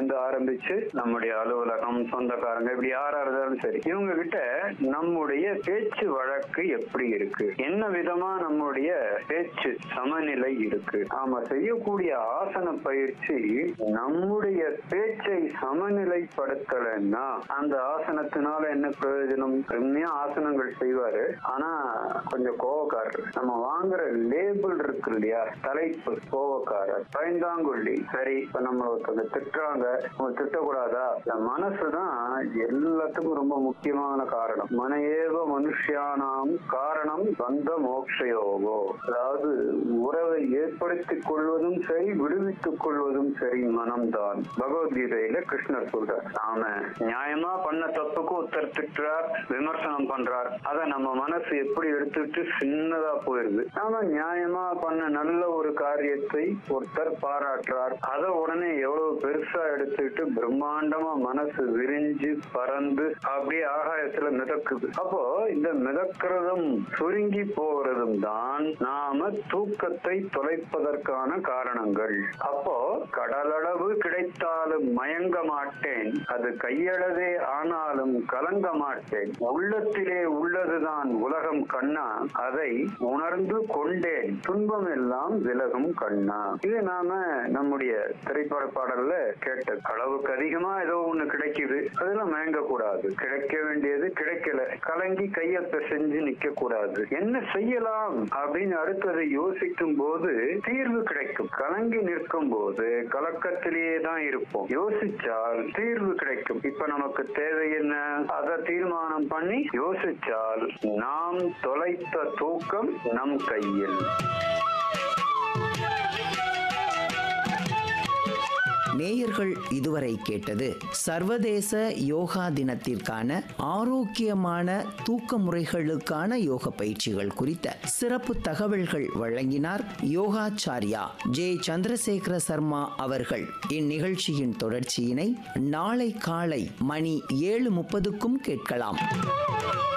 இருந்து ஆரம்பிச்சு நம்முடைய அலுவலகம் சொந்தக்காரங்க இப்படி யாரா இருந்தாலும் சரி இவங்க கிட்ட நம்முடைய பேச்சு வழக்கு எப்படி இருக்கு என்ன விதமா நம்முடைய பேச்சு சமநிலை இருக்கு நாம செய்யக்கூடிய ஆசன பயிற்சி நம்முடைய பேச்சை சமநிலைப்படுத்தலைன்னா அந்த ஆசனத்தினால என்ன பிரயோஜனம் உண்மையா ஆசனங்கள் செய்வாரு ஆனா கொஞ்சம் கோவக்காரர் நம்ம வாங்குற லேபிள் இருக்கு இல்லையா தலைப்பு கோவக்காரர் பயந்தாங்குள்ளி சரி இப்ப நம்ம ஒருத்தவங்க திட்டுறாங்க அவங்க திட்டக்கூடாதா இந்த மனசுதான் எல்லாத்துக்கும் ரொம்ப முக்கியமான காரணம் மனையேவ மனுஷியானாம் காரணம் பந்த மோக்ஷயோகோ அதாவது உறவை ஏற்படுத்திக் கொள்வதும் சரி விடுவித்துக் கொள்வதும் சரி மனம்தான் பகவத்கீதையில கிருஷ்ணர் சொல்றார் நாம நியாயமா பண்ண தப்புக்கு ஒருத்தர் திட்டுறார் விமர்சனம் பண்றார் அத நம்ம மனசு எப்படி எடுத்துட்டு சின்னதா போயிருது நாம நியாயமா பண்ண நல்ல ஒரு காரியத்தை ஒருத்தர் பாராட்டுறார் அத உடனே எவ்வளவு பெருசா எடுத்துக்கிட்டு பிரம்மாண்டமா மனசு விரிஞ்சு பறந்து அப்படியே ஆகாயத்துல மிதக்குது அப்போ இந்த மிதக்கிறதும் சுருங்கி போகிறதும் தான் நாம தூக்கத்தை தொலைப்பதற்கான காரணங்கள் அப்போ கடலளவு கிடைத்தாலும் மயங்க மாட்டேன் அது கையளவே ஆனாலும் கலங்க மாட்டேன் உள்ளத்திலே உள்ளதுதான் உலகம் கண்ணா அதை உணர்ந்து கொண்டேன் துன்பம் எல்லாம் விலகும் கண்ணா இது நாம நம்முடைய திரைப்பட பாடல்ல கேட்டது அளவுக்கு அதிகமா ஏதோ ஒண்ணு கிடைக்குது அதெல்லாம் மயங்க கூடாது கிடைக்க வேண்டியது கிடைக்கல கலங்கி கைய செஞ்சு நிக்க கூடாது என்ன செய்யலாம் அப்படின்னு அடுத்ததை யோசிக்கும் போது தீர்வு கிடைக்கும் கலங்கி நிற்கும் போது கலக்கத்திலேயே தான் இருப்போம் யோசிச்சால் தீர்வு கிடைக்கும் இப்ப நமக்கு தேவை என்ன அதை தீர்மானம் பண்ணி யோசிச்சால் நாம் தொலைத்த தூக்கம் நம் கையில் நேயர்கள் இதுவரை கேட்டது சர்வதேச யோகா தினத்திற்கான ஆரோக்கியமான தூக்க முறைகளுக்கான யோக பயிற்சிகள் குறித்த சிறப்பு தகவல்கள் வழங்கினார் யோகாச்சாரியா ஜே சந்திரசேகர சர்மா அவர்கள் இந்நிகழ்ச்சியின் தொடர்ச்சியினை நாளை காலை மணி ஏழு முப்பதுக்கும் கேட்கலாம்